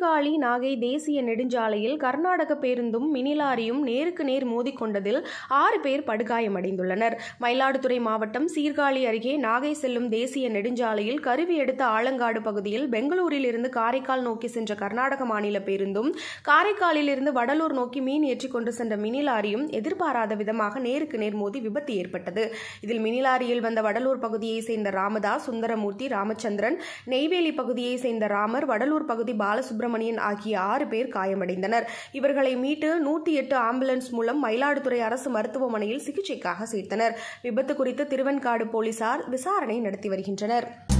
சீர்காழி நாகை தேசிய நெடுஞ்சாலையில் கர்நாடக பேருந்தும் மினி லாரியும் நேருக்கு நேர் மோதிக்கொண்டதில் ஆறு பேர் படுகாயமடைந்துள்ளனர் மயிலாடுதுறை மாவட்டம் சீர்காழி அருகே நாகை செல்லும் தேசிய நெடுஞ்சாலையில் கருவி எடுத்த ஆலங்காடு பகுதியில் பெங்களூரில் இருந்து காரைக்கால் நோக்கி சென்ற கர்நாடக மாநில பேருந்தும் காரைக்காலில் இருந்து வடலூர் நோக்கி மீன் ஏற்றிக் கொண்டு சென்ற மினி லாரியும் எதிர்பாராத விதமாக நேருக்கு நேர் மோதி விபத்து ஏற்பட்டது இதில் மினி லாரியில் வந்த வடலூர் பகுதியை சேர்ந்த ராமதாஸ் சுந்தரமூர்த்தி ராமச்சந்திரன் நெய்வேலி பகுதியை சேர்ந்த ராமர் வடலூர் பகுதி பாலசுப்ரமணியன் ஆகிய ஆறு பேர் காயமடைந்தனர் இவர்களை மீட்டு நூற்றி எட்டு ஆம்புலன்ஸ் மூலம் மயிலாடுதுறை அரசு மருத்துவமனையில் சிகிச்சைக்காக சேர்த்தனர் விபத்து குறித்து திருவெண்காடு போலீசார் விசாரணை நடத்தி வருகின்றனர்